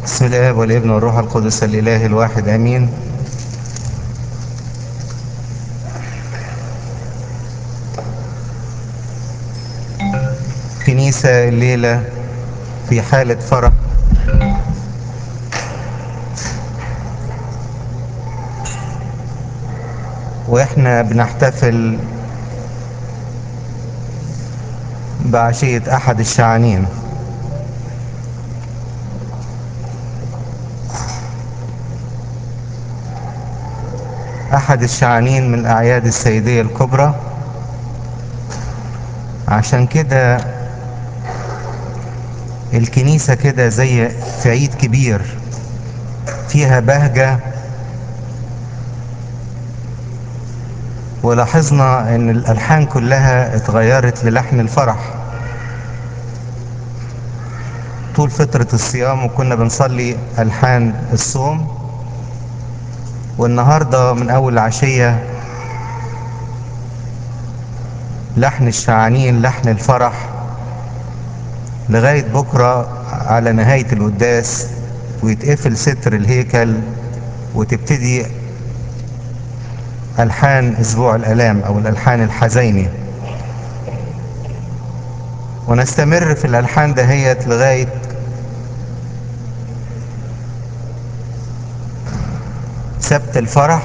بسم الله والابن والروح القدس الإله الواحد آمين كنيسة الليلة في حالة فرح واحنا بنحتفل بعشية أحد الشعانين أحد الشعانين من الأعياد السيدية الكبرى عشان كده الكنيسة كده زي في عيد كبير فيها بهجة ولاحظنا ان الألحان كلها اتغيرت للحن الفرح طول فترة الصيام وكنا بنصلي ألحان الصوم والنهاردة من أول العشية لحن الشعانين لحن الفرح لغاية بكرة على نهاية القداس ويتقفل ستر الهيكل وتبتدي ألحان أسبوع الألام أو الألحان الحزيني ونستمر في الألحان دهيت لغاية سبت الفرح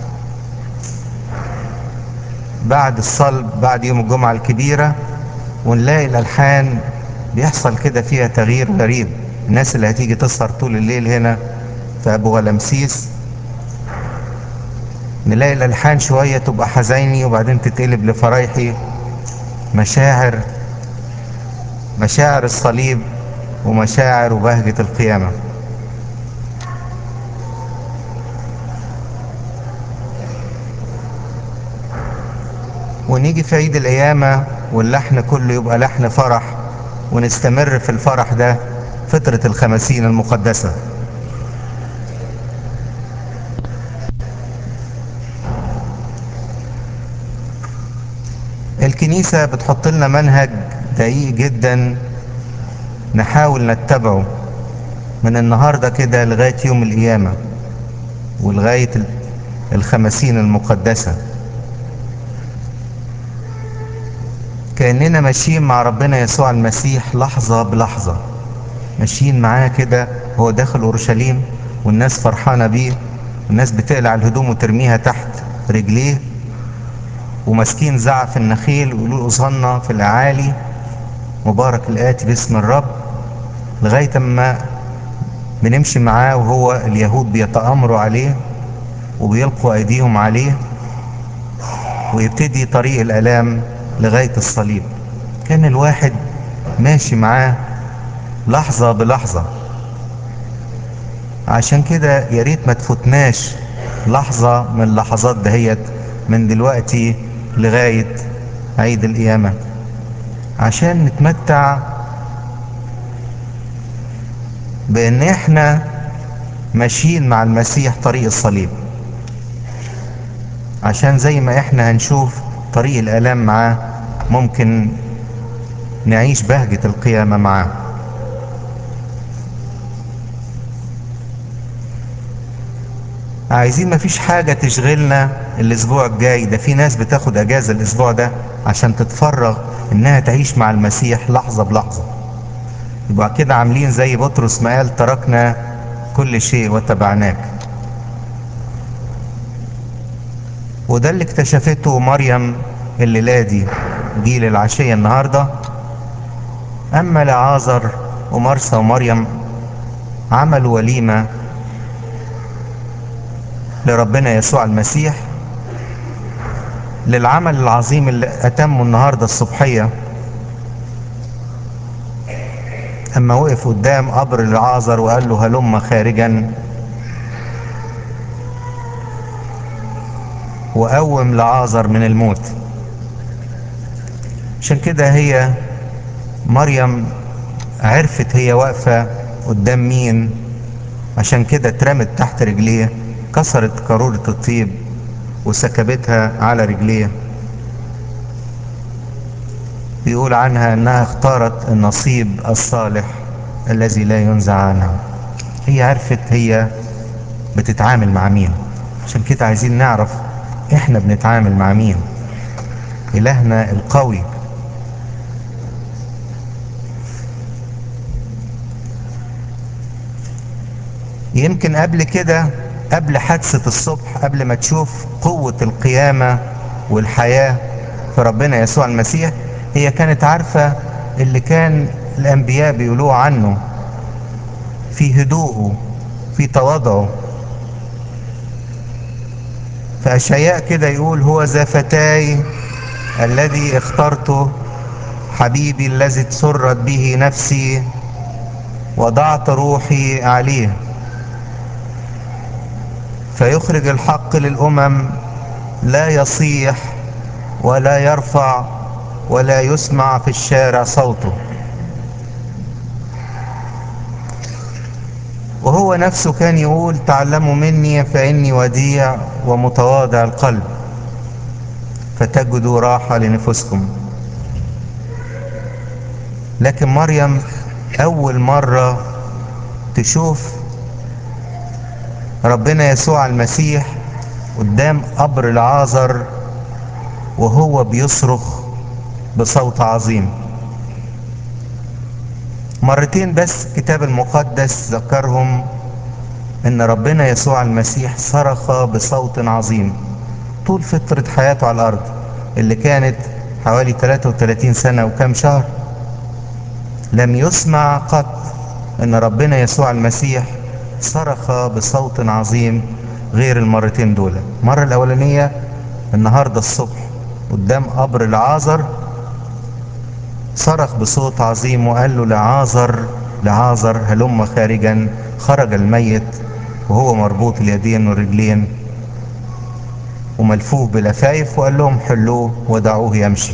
بعد الصلب بعد يوم الجمعة الكبيرة ونلاقي الألحان بيحصل كده فيها تغيير غريب الناس اللي هتيجي تسهر طول الليل هنا في أبو غلمسيس نلاقي الألحان شوية تبقى حزيني وبعدين تتقلب لفرايحي مشاعر مشاعر الصليب ومشاعر وبهجة القيامة ونيجي في عيد القيامة واللحن كله يبقى لحن فرح ونستمر في الفرح ده فترة الخمسين المقدسة الكنيسة بتحط لنا منهج دقيق جدا نحاول نتبعه من النهاردة كده لغاية يوم القيامة ولغاية الخمسين المقدسة كأننا ماشيين مع ربنا يسوع المسيح لحظة بلحظة ماشيين معاه كده هو داخل أورشليم والناس فرحانة بيه والناس بتقلع الهدوم وترميها تحت رجليه وماسكين زعف النخيل ويقولوا أصهنا في الأعالي مبارك الآتي باسم الرب لغاية ما بنمشي معاه وهو اليهود بيتآمروا عليه وبيلقوا أيديهم عليه ويبتدي طريق الآلام لغاية الصليب كان الواحد ماشي معاه لحظة بلحظة عشان كده يا ريت ما تفوتناش لحظة من اللحظات دهيت من دلوقتي لغاية عيد القيامة عشان نتمتع بان احنا ماشيين مع المسيح طريق الصليب عشان زي ما احنا هنشوف طريق الالام معاه ممكن نعيش بهجة القيامة معاه عايزين مفيش حاجة تشغلنا الاسبوع الجاي ده في ناس بتاخد اجازة الاسبوع ده عشان تتفرغ انها تعيش مع المسيح لحظة بلحظة يبقى كده عاملين زي بطرس ما قال تركنا كل شيء وتبعناك وده اللي اكتشفته مريم الليلة دي جيل العشية النهاردة أما لعازر ومرسى ومريم عملوا وليمة لربنا يسوع المسيح للعمل العظيم اللي أتمه النهاردة الصبحية أما وقف قدام قبر لعازر وقال له هلم خارجا وقوم لعازر من الموت عشان كده هي مريم عرفت هي واقفة قدام مين عشان كده اترمت تحت رجليه كسرت قارورة الطيب وسكبتها على رجليه بيقول عنها انها اختارت النصيب الصالح الذي لا ينزع عنها هي عرفت هي بتتعامل مع مين عشان كده عايزين نعرف احنا بنتعامل مع مين الهنا القوي يمكن قبل كده قبل حادثة الصبح قبل ما تشوف قوة القيامة والحياة في ربنا يسوع المسيح هي كانت عارفة اللي كان الأنبياء بيقولوه عنه في هدوءه في تواضعه فأشياء كده يقول هو ذا فتاي الذي اخترته حبيبي الذي سرت به نفسي وضعت روحي عليه فيخرج الحق للأمم لا يصيح ولا يرفع ولا يسمع في الشارع صوته وهو نفسه كان يقول تعلموا مني فإني وديع ومتواضع القلب فتجدوا راحة لنفوسكم لكن مريم أول مرة تشوف ربنا يسوع المسيح قدام قبر العازر وهو بيصرخ بصوت عظيم مرتين بس الكتاب المقدس ذكرهم ان ربنا يسوع المسيح صرخ بصوت عظيم طول فترة حياته على الارض اللي كانت حوالي 33 سنة وكم شهر لم يسمع قط ان ربنا يسوع المسيح صرخ بصوت عظيم غير المرتين دول المرة الاولانية النهاردة الصبح قدام قبر العازر صرخ بصوت عظيم وقال له لعازر لعازر هلم خارجا خرج الميت وهو مربوط اليدين والرجلين وملفوف بلفايف وقال لهم حلوه ودعوه يمشي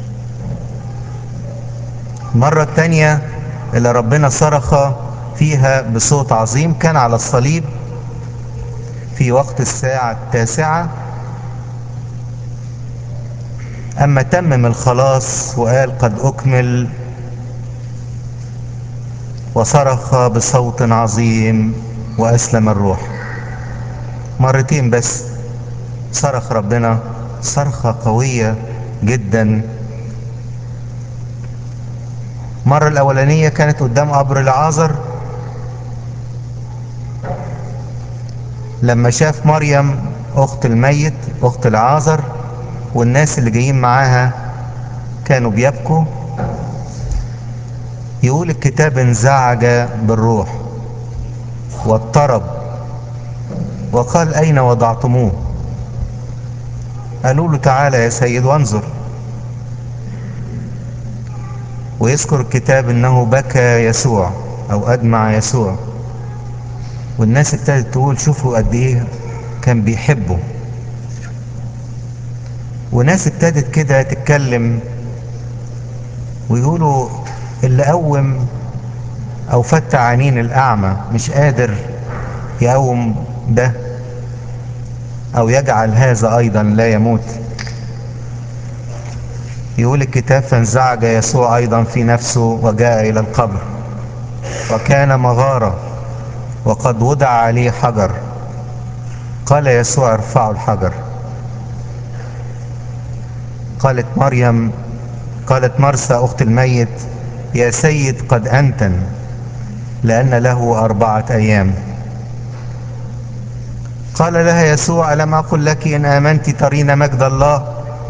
المرة التانية اللي ربنا صرخ فيها بصوت عظيم كان على الصليب في وقت الساعة التاسعة أما تمم الخلاص وقال قد أكمل وصرخ بصوت عظيم وأسلم الروح مرتين بس صرخ ربنا صرخة قوية جدا مرة الأولانية كانت قدام قبر العازر لما شاف مريم أخت الميت أخت العازر والناس اللي جايين معاها كانوا بيبكوا يقول الكتاب انزعج بالروح واضطرب وقال أين وضعتموه قالوا له تعالى يا سيد وانظر ويذكر الكتاب انه بكى يسوع او ادمع يسوع والناس ابتدت تقول شوفوا قد ايه كان بيحبه وناس ابتدت كده تتكلم ويقولوا اللي قوم او فتح عينين الاعمى مش قادر يقوم ده او يجعل هذا ايضا لا يموت يقول الكتاب فانزعج يسوع ايضا في نفسه وجاء الى القبر وكان مغاره وقد وضع عليه حجر قال يسوع ارفعوا الحجر قالت مريم قالت مرسى اخت الميت يا سيد قد انتن لان له اربعه ايام قال لها يسوع الم اقل لك ان امنت ترين مجد الله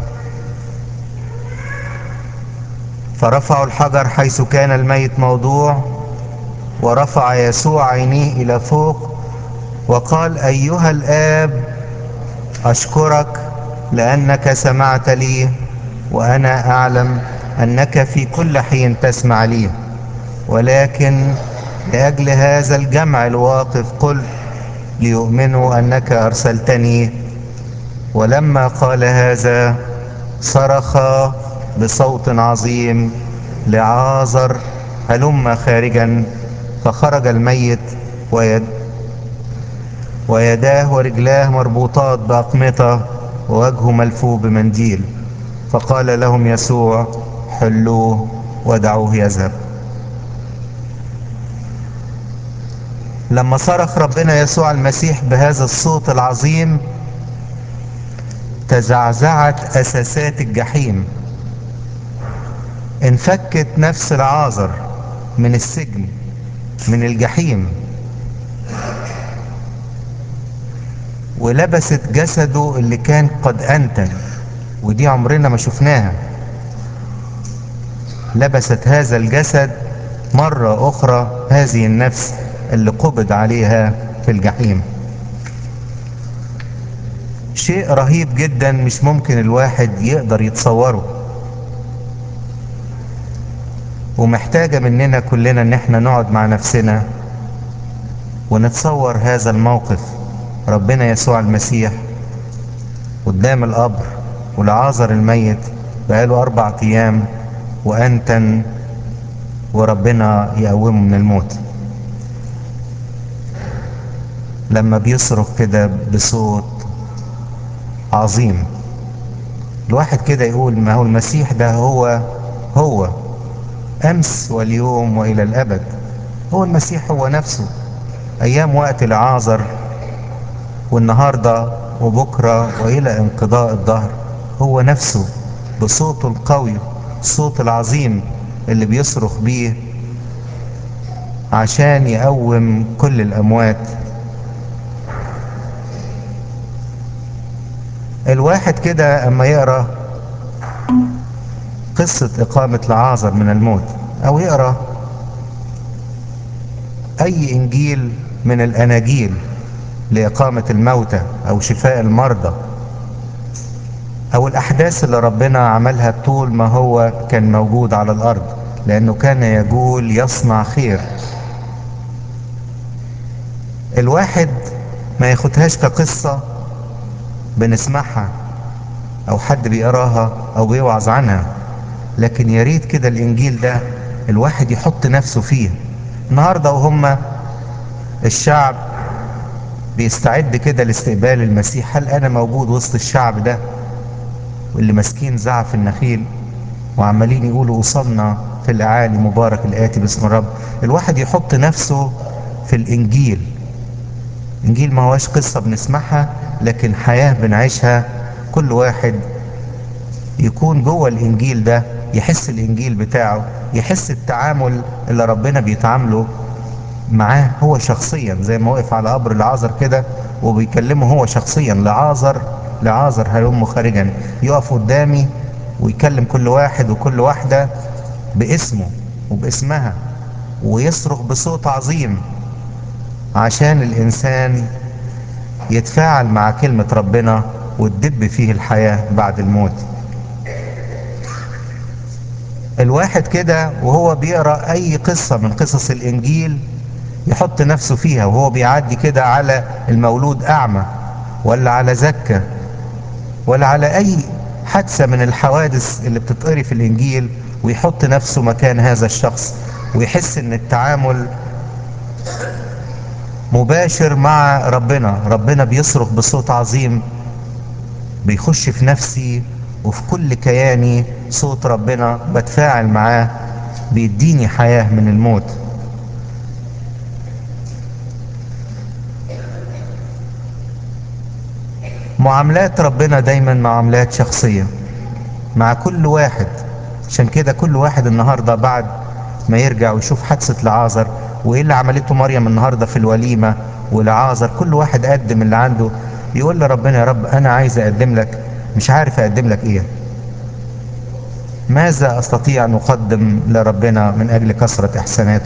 فرفعوا الحجر حيث كان الميت موضوع ورفع يسوع عينيه الى فوق وقال ايها الاب اشكرك لانك سمعت لي وانا اعلم انك في كل حين تسمع لي ولكن لاجل هذا الجمع الواقف قلت ليؤمنوا انك ارسلتني ولما قال هذا صرخ بصوت عظيم لعازر هلم خارجا فخرج الميت ويد ويداه ورجلاه مربوطات بأقمطة ووجهه ملفوف بمنديل فقال لهم يسوع حلوه ودعوه يذهب لما صرخ ربنا يسوع المسيح بهذا الصوت العظيم تزعزعت اساسات الجحيم انفكت نفس العازر من السجن من الجحيم ولبست جسده اللي كان قد انتن ودي عمرنا ما شفناها لبست هذا الجسد مرة أخرى هذه النفس اللي قبض عليها في الجحيم شيء رهيب جدا مش ممكن الواحد يقدر يتصوره ومحتاجة مننا كلنا ان احنا نقعد مع نفسنا ونتصور هذا الموقف ربنا يسوع المسيح قدام القبر والعازر الميت بقاله أربع أيام وأنتن وربنا يقومه من الموت لما بيصرخ كده بصوت عظيم الواحد كده يقول ما هو المسيح ده هو هو أمس واليوم وإلى الأبد هو المسيح هو نفسه أيام وقت العازر والنهاردة وبكرة وإلى انقضاء الظهر هو نفسه بصوته القوي الصوت العظيم اللي بيصرخ بيه عشان يقوم كل الأموات الواحد كده أما يقرأ قصة إقامة لعازر من الموت أو يقرأ أي إنجيل من الأناجيل لإقامة الموتى أو شفاء المرضى أو الأحداث اللي ربنا عملها طول ما هو كان موجود على الأرض لأنه كان يقول يصنع خير الواحد ما ياخدهاش كقصة بنسمعها أو حد بيقراها أو بيوعظ عنها لكن يا ريت كده الإنجيل ده الواحد يحط نفسه فيه النهارده وهم الشعب بيستعد كده لاستقبال المسيح هل انا موجود وسط الشعب ده واللي ماسكين زعف النخيل وعمالين يقولوا وصلنا في الاعالي مبارك الاتي باسم الرب الواحد يحط نفسه في الانجيل انجيل ما هوش قصه بنسمعها لكن حياه بنعيشها كل واحد يكون جوه الانجيل ده يحس الانجيل بتاعه يحس التعامل اللي ربنا بيتعامله معاه هو شخصيا زي ما وقف على قبر العازر كده وبيكلمه هو شخصيا لعازر لعازر هلم خارجا يقف قدامي ويكلم كل واحد وكل واحدة باسمه وباسمها ويصرخ بصوت عظيم عشان الإنسان يتفاعل مع كلمة ربنا وتدب فيه الحياة بعد الموت الواحد كده وهو بيقرأ أي قصة من قصص الإنجيل يحط نفسه فيها وهو بيعدي كده على المولود أعمى ولا على زكة ولا على أي حادثة من الحوادث اللي بتتقري في الإنجيل ويحط نفسه مكان هذا الشخص ويحس إن التعامل مباشر مع ربنا ربنا بيصرخ بصوت عظيم بيخش في نفسي وفي كل كياني صوت ربنا بتفاعل معاه بيديني حياة من الموت معاملات ربنا دايما معاملات شخصية مع كل واحد عشان كده كل واحد النهاردة بعد ما يرجع ويشوف حادثة لعازر وايه اللي عملته مريم النهاردة في الوليمة ولعازر كل واحد قدم اللي عنده يقول لربنا يا رب انا عايز اقدم لك مش عارف اقدم لك ايه ماذا استطيع ان اقدم لربنا من اجل كثرة احساناته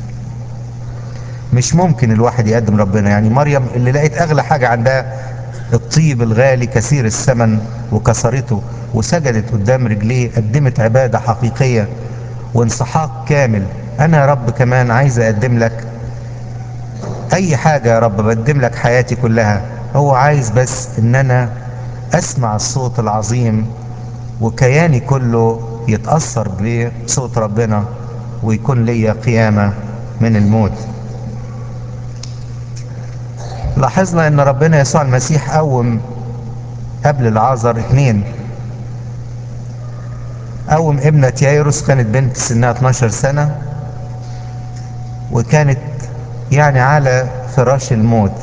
مش ممكن الواحد يقدم ربنا يعني مريم اللي لقيت اغلى حاجة عندها الطيب الغالي كثير الثمن وكسرته وسجدت قدام رجليه قدمت عبادة حقيقية وانسحاق كامل انا يا رب كمان عايز اقدم لك اي حاجة يا رب بقدم لك حياتي كلها هو عايز بس ان انا اسمع الصوت العظيم وكياني كله يتأثر بصوت ربنا ويكون ليا قيامة من الموت لاحظنا ان ربنا يسوع المسيح قوم قبل العازر اتنين قوم ابنة يايروس كانت بنت سنها 12 سنة وكانت يعني على فراش الموت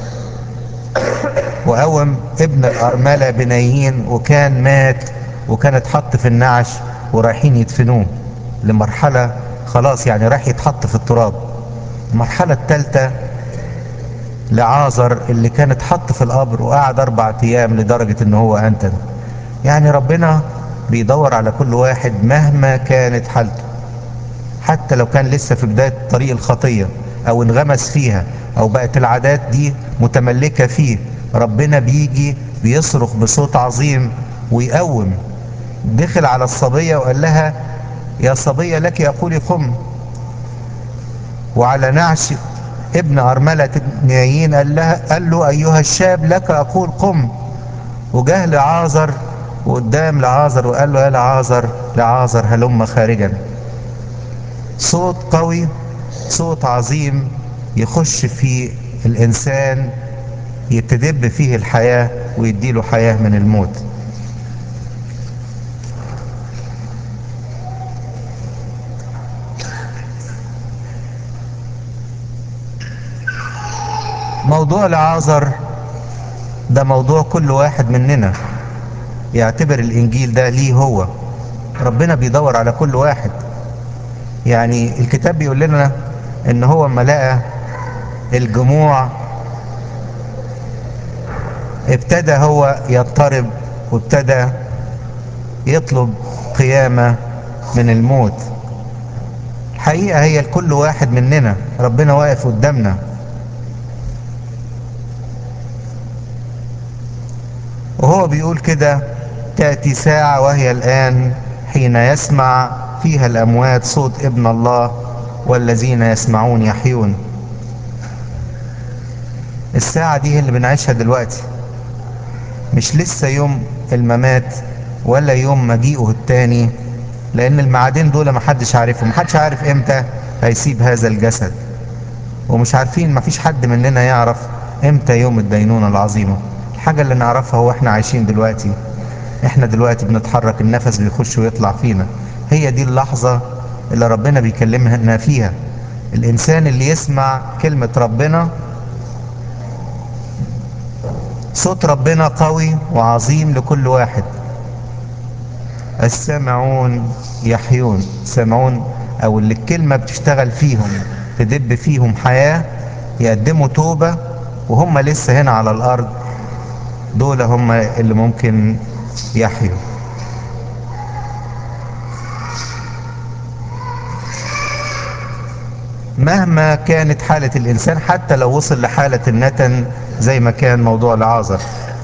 وقوم ابن الأرملة بنايين وكان مات وكان اتحط في النعش ورايحين يدفنوه لمرحلة خلاص يعني راح يتحط في التراب المرحلة الثالثة لعازر اللي كان اتحط في القبر وقعد أربع أيام لدرجة إن هو أنتن يعني ربنا بيدور على كل واحد مهما كانت حالته حتى لو كان لسه في بداية طريق الخطية أو انغمس فيها أو بقت العادات دي متملكة فيه ربنا بيجي بيصرخ بصوت عظيم ويقوم دخل على الصبية وقال لها يا صبية لك أقول قم وعلى نعش ابن أرملة نايين قال, لها قال له أيها الشاب لك أقول قم وجاه لعازر وقدام لعازر وقال له يا لعازر لعازر هلم خارجا صوت قوي صوت عظيم يخش في الإنسان يتدب فيه الحياة ويديله حياة من الموت موضوع لعازر ده موضوع كل واحد مننا يعتبر الإنجيل ده ليه هو ربنا بيدور على كل واحد يعني الكتاب بيقول لنا ان هو اما لقى الجموع ابتدى هو يضطرب وابتدى يطلب قيامة من الموت الحقيقة هي لكل واحد مننا ربنا واقف قدامنا وهو بيقول كده تأتي ساعة وهي الآن حين يسمع فيها الأموات صوت ابن الله والذين يسمعون يحيون الساعة دي اللي بنعيشها دلوقتي مش لسه يوم الممات ولا يوم مجيئه التاني لأن المعادين دول محدش عارفهم محدش عارف امتى هيسيب هذا الجسد ومش عارفين مفيش حد مننا يعرف امتى يوم الدينونة العظيمة الحاجة اللي نعرفها هو احنا عايشين دلوقتي احنا دلوقتي بنتحرك النفس بيخش ويطلع فينا هي دي اللحظة اللي ربنا بيكلمنا فيها الانسان اللي يسمع كلمة ربنا صوت ربنا قوي وعظيم لكل واحد السامعون يحيون سامعون او اللي الكلمة بتشتغل فيهم تدب فيهم حياة يقدموا توبة وهم لسه هنا على الارض دول هم اللي ممكن يحيوا مهما كانت حالة الإنسان حتى لو وصل لحالة النتن زي ما كان موضوع العازر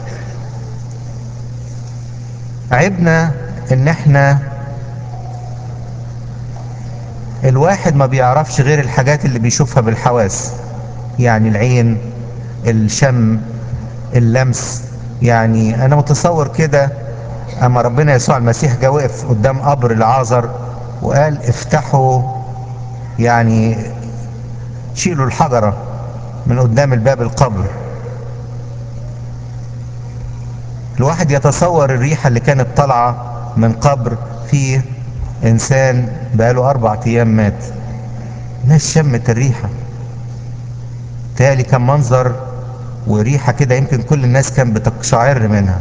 عيبنا ان احنا الواحد ما بيعرفش غير الحاجات اللي بيشوفها بالحواس يعني العين الشم اللمس يعني انا متصور كده اما ربنا يسوع المسيح جه وقف قدام قبر العازر وقال افتحوا يعني شيلوا الحجرة من قدام الباب القبر الواحد يتصور الريحة اللي كانت طالعة من قبر فيه انسان بقاله اربع ايام مات ناس شمت الريحة تالي كان منظر وريحة كده يمكن كل الناس كان بتقشعر منها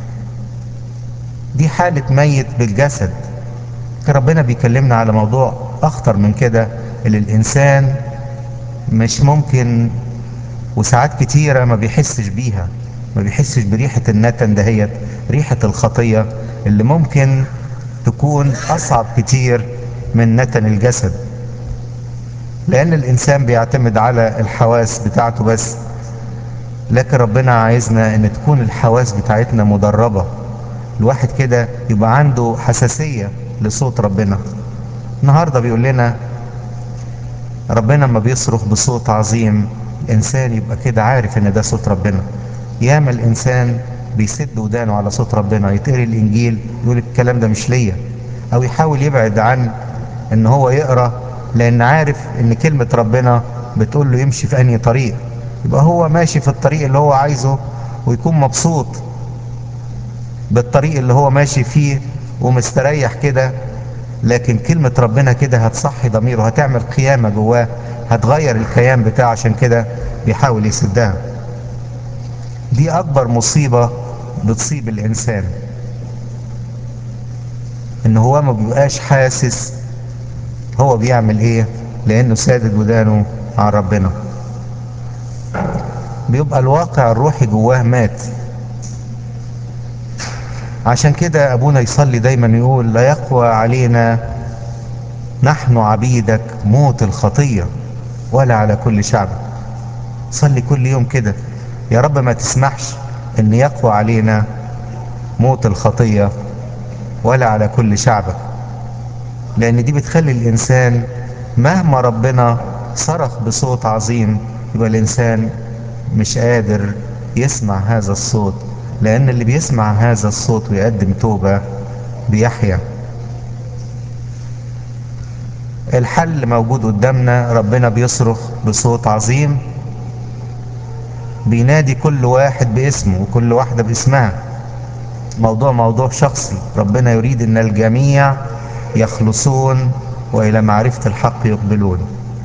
دي حالة ميت بالجسد ربنا بيكلمنا على موضوع اخطر من كده اللي الانسان مش ممكن وساعات كتيرة ما بيحسش بيها ما بيحسش بريحة النتن دهيت ريحة الخطية اللي ممكن تكون اصعب كتير من نتن الجسد لان الانسان بيعتمد على الحواس بتاعته بس لكن ربنا عايزنا ان تكون الحواس بتاعتنا مدربة الواحد كده يبقى عنده حساسية لصوت ربنا النهاردة بيقول لنا ربنا ما بيصرخ بصوت عظيم الانسان يبقى كده عارف ان ده صوت ربنا ياما الانسان بيسد ودانه على صوت ربنا يتقري الانجيل يقول الكلام ده مش ليا او يحاول يبعد عن ان هو يقرا لان عارف ان كلمة ربنا بتقول له يمشي في انهي طريق يبقى هو ماشي في الطريق اللي هو عايزه ويكون مبسوط بالطريق اللي هو ماشي فيه ومستريح كده لكن كلمة ربنا كده هتصحي ضميره هتعمل قيامة جواه هتغير الكيان بتاعه عشان كده بيحاول يسدها دي اكبر مصيبة بتصيب الانسان ان هو ما بيبقاش حاسس هو بيعمل ايه لانه سادد ودانه عن ربنا بيبقى الواقع الروحي جواه مات عشان كده ابونا يصلي دايما يقول لا يقوى علينا نحن عبيدك موت الخطية ولا على كل شعب صلي كل يوم كده يا رب ما تسمحش ان يقوى علينا موت الخطية ولا على كل شعبك لان دي بتخلي الانسان مهما ربنا صرخ بصوت عظيم يبقى الانسان مش قادر يسمع هذا الصوت لان اللي بيسمع هذا الصوت ويقدم توبة بيحيا الحل موجود قدامنا ربنا بيصرخ بصوت عظيم بينادي كل واحد باسمه وكل واحدة باسمها موضوع موضوع شخصي ربنا يريد ان الجميع يخلصون والى معرفة الحق يقبلون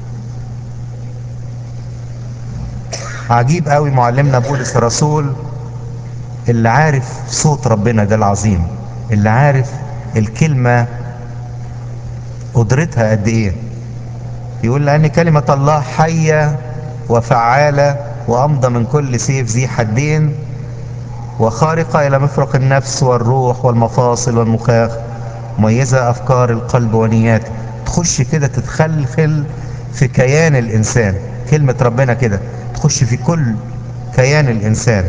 عجيب قوي معلمنا بولس الرسول اللي عارف صوت ربنا ده العظيم اللي عارف الكلمة قدرتها قد ايه يقول لأن كلمة الله حية وفعالة وأمضى من كل سيف ذي حدين وخارقة إلى مفرق النفس والروح والمفاصل والمخاخ مميزة أفكار القلب ونياته تخش كده تتخلخل في كيان الإنسان كلمة ربنا كده تخش في كل كيان الإنسان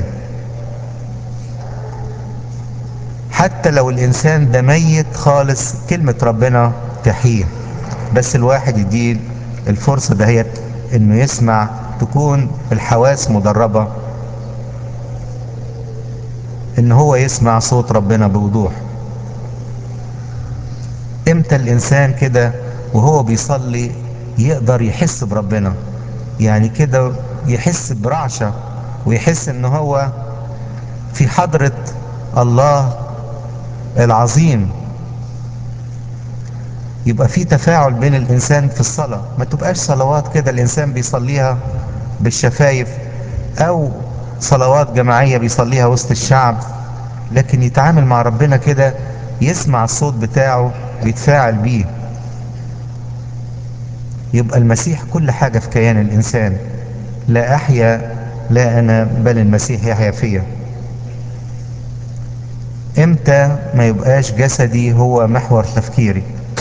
حتى لو الإنسان ده ميت خالص كلمة ربنا تحييه بس الواحد يديه الفرصة دهيت انه يسمع تكون الحواس مدربة ان هو يسمع صوت ربنا بوضوح امتى الانسان كده وهو بيصلي يقدر يحس بربنا يعني كده يحس برعشة ويحس ان هو في حضرة الله العظيم يبقى في تفاعل بين الانسان في الصلاة ما تبقاش صلوات كده الانسان بيصليها بالشفايف او صلوات جماعية بيصليها وسط الشعب لكن يتعامل مع ربنا كده يسمع الصوت بتاعه ويتفاعل بيه يبقى المسيح كل حاجة في كيان الانسان لا احيا لا انا بل المسيح يحيا فيا امتى ما يبقاش جسدي هو محور تفكيري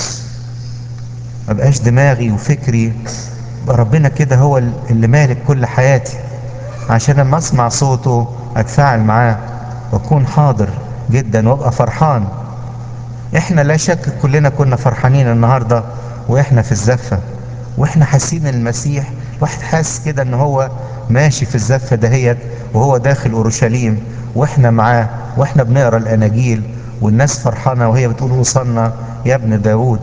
ما بقاش دماغي وفكري يبقى ربنا كده هو اللي مالك كل حياتي عشان لما اسمع صوته اتفاعل معاه واكون حاضر جدا وابقى فرحان احنا لا شك كلنا كنا فرحانين النهارده واحنا في الزفه واحنا حاسين ان المسيح واحد حاسس كده ان هو ماشي في الزفه دهيت وهو داخل اورشليم واحنا معاه واحنا بنقرا الاناجيل والناس فرحانه وهي بتقول وصلنا يا ابن داوود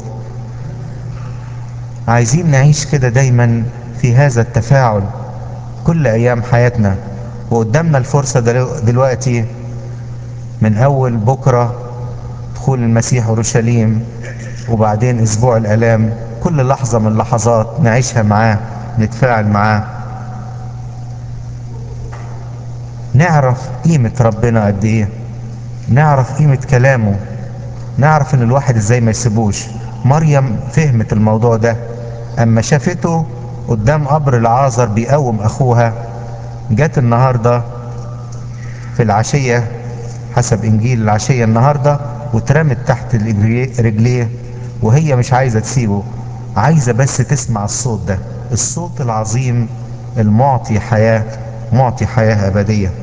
عايزين نعيش كده دايما في هذا التفاعل كل ايام حياتنا وقدامنا الفرصه دلوقتي من اول بكره دخول المسيح اورشليم وبعدين اسبوع الالام كل لحظه من اللحظات نعيشها معاه نتفاعل معاه نعرف قيمه ربنا قد ايه نعرف قيمه كلامه نعرف ان الواحد ازاي ما يسيبوش مريم فهمت الموضوع ده اما شافته قدام قبر العازر بيقوم اخوها جت النهارده في العشيه حسب انجيل العشيه النهارده واترمت تحت رجليه وهي مش عايزه تسيبه عايزه بس تسمع الصوت ده الصوت العظيم المعطي حياه معطي حياه ابديه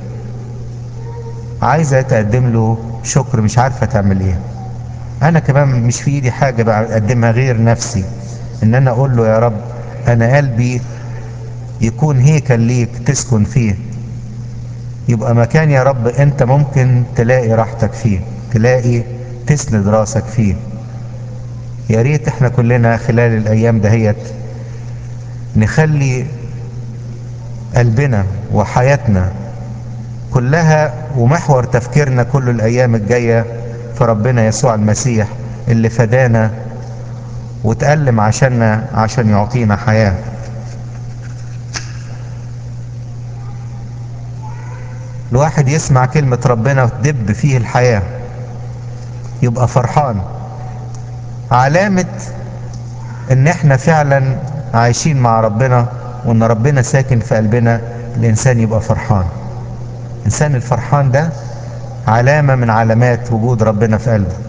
عايزه تقدم له شكر مش عارفه تعمل ايه انا كمان مش في ايدي حاجه بقدمها غير نفسي ان انا اقول له يا رب انا قلبي يكون هيكل ليك تسكن فيه يبقى مكان يا رب انت ممكن تلاقي راحتك فيه تلاقي تسند راسك فيه يا ريت احنا كلنا خلال الايام دهيت نخلي قلبنا وحياتنا كلها ومحور تفكيرنا كل الايام الجايه في ربنا يسوع المسيح اللي فدانا وتألم عشاننا عشان يعطينا حياه الواحد يسمع كلمة ربنا تدب فيه الحياة يبقى فرحان علامة ان احنا فعلا عايشين مع ربنا وان ربنا ساكن في قلبنا الانسان يبقى فرحان الانسان الفرحان ده علامة من علامات وجود ربنا في قلبه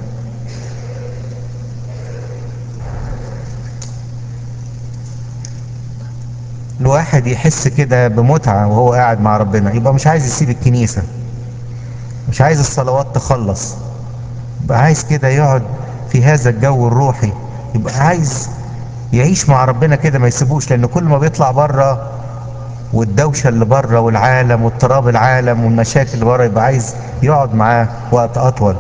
الواحد يحس كده بمتعة وهو قاعد مع ربنا يبقى مش عايز يسيب الكنيسة مش عايز الصلوات تخلص يبقى عايز كده يقعد في هذا الجو الروحي يبقى عايز يعيش مع ربنا كده ما يسيبوش لان كل ما بيطلع بره والدوشة اللي بره والعالم واضطراب العالم والمشاكل اللي بره يبقى عايز يقعد معاه وقت اطول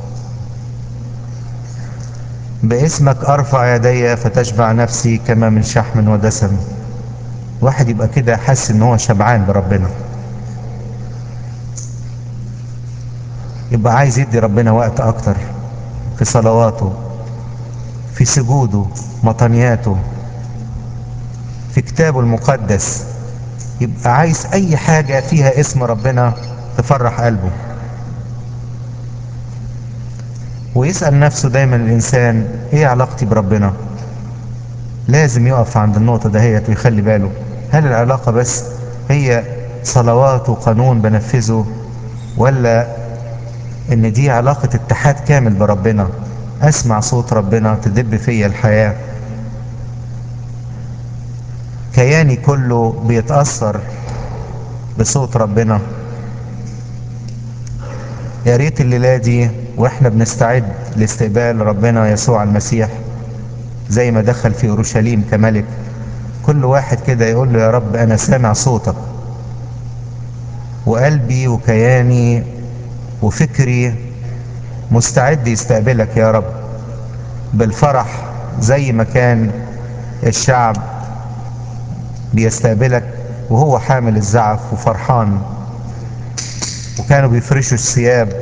باسمك ارفع يدي فتشبع نفسي كما من شحم ودسم واحد يبقى كده حاسس ان هو شبعان بربنا يبقى عايز يدي ربنا وقت اكتر في صلواته في سجوده مطنياته في كتابه المقدس يبقى عايز اي حاجة فيها اسم ربنا تفرح قلبه ويسأل نفسه دايما الانسان ايه علاقتي بربنا لازم يقف عند النقطة دهيت ويخلي باله هل العلاقة بس هي صلوات وقانون بنفذه ولا ان دي علاقة اتحاد كامل بربنا اسمع صوت ربنا تدب فيا الحياة كياني كله بيتأثر بصوت ربنا يا ريت الليلة دي واحنا بنستعد لاستقبال ربنا يسوع المسيح زي ما دخل في اورشليم كملك كل واحد كده يقول له يا رب انا سامع صوتك وقلبي وكياني وفكري مستعد يستقبلك يا رب بالفرح زي ما كان الشعب بيستقبلك وهو حامل الزعف وفرحان وكانوا بيفرشوا الثياب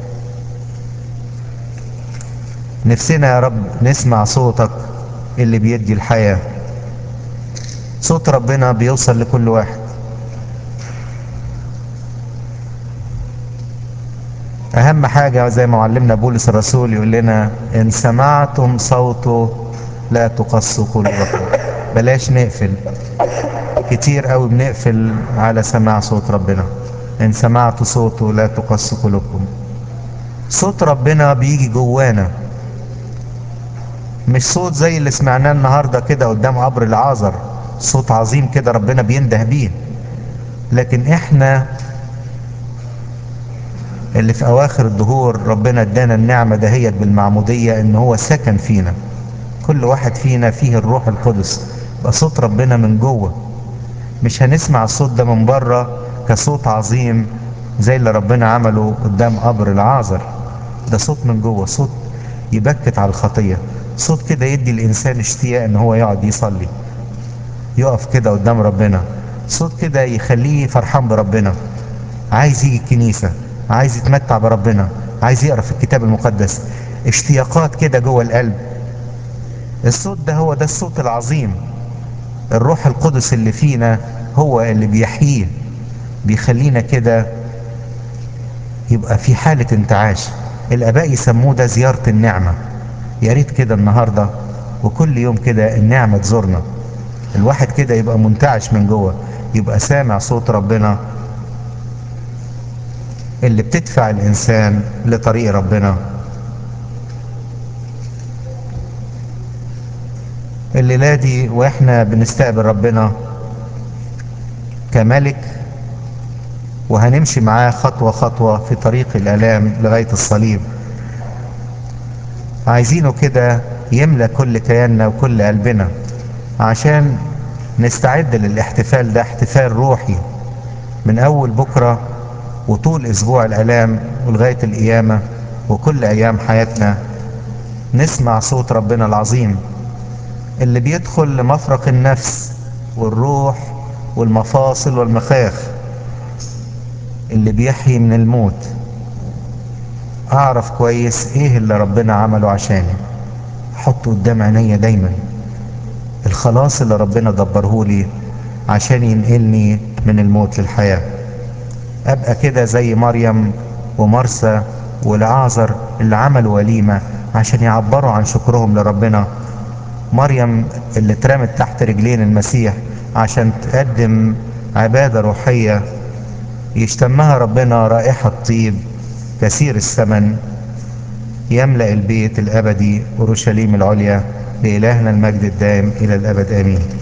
نفسنا يا رب نسمع صوتك اللي بيدي الحياة صوت ربنا بيوصل لكل واحد اهم حاجة زي ما علمنا بولس الرسول يقول لنا ان سمعتم صوته لا تقصوا قلوبكم بلاش نقفل كتير قوي بنقفل على سماع صوت ربنا ان سمعت صوته لا تقصوا قلوبكم صوت ربنا بيجي جوانا مش صوت زي اللي سمعناه النهارده كده قدام قبر العازر صوت عظيم كده ربنا بينده بيه لكن احنا اللي في اواخر الدهور ربنا ادانا النعمة دهيت بالمعمودية ان هو سكن فينا كل واحد فينا فيه الروح القدس يبقى صوت ربنا من جوه مش هنسمع الصوت ده من بره كصوت عظيم زي اللي ربنا عمله قدام قبر العازر ده صوت من جوه صوت يبكت على الخطية صوت كده يدي الانسان اشتياق ان هو يقعد يصلي يقف كده قدام ربنا صوت كده يخليه فرحان بربنا عايز يجي الكنيسة عايز يتمتع بربنا عايز يقرا في الكتاب المقدس اشتياقات كده جوه القلب الصوت ده هو ده الصوت العظيم الروح القدس اللي فينا هو اللي بيحييه بيخلينا كده يبقى في حالة انتعاش الاباء يسموه ده زيارة النعمة يا ريت كده النهاردة وكل يوم كده النعمة تزورنا الواحد كده يبقى منتعش من جوه يبقى سامع صوت ربنا اللي بتدفع الانسان لطريق ربنا الليلة دي واحنا بنستقبل ربنا كملك وهنمشي معاه خطوة خطوة في طريق الالام لغاية الصليب عايزينه كده يملى كل كياننا وكل قلبنا عشان نستعد للاحتفال ده احتفال روحي من اول بكرة وطول اسبوع الالام ولغاية القيامة وكل ايام حياتنا نسمع صوت ربنا العظيم اللي بيدخل لمفرق النفس والروح والمفاصل والمخاخ اللي بيحيي من الموت اعرف كويس ايه اللي ربنا عمله عشاني حطه قدام عينيا دايما الخلاص اللي ربنا دبره لي عشان ينقلني من الموت للحياة ابقى كده زي مريم ومرسى والعازر اللي عملوا وليمة عشان يعبروا عن شكرهم لربنا مريم اللي اترمت تحت رجلين المسيح عشان تقدم عبادة روحية يشتمها ربنا رائحة طيب كثير الثمن يملأ البيت الأبدي أورشليم العليا لإلهنا المجد الدائم إلى الأبد آمين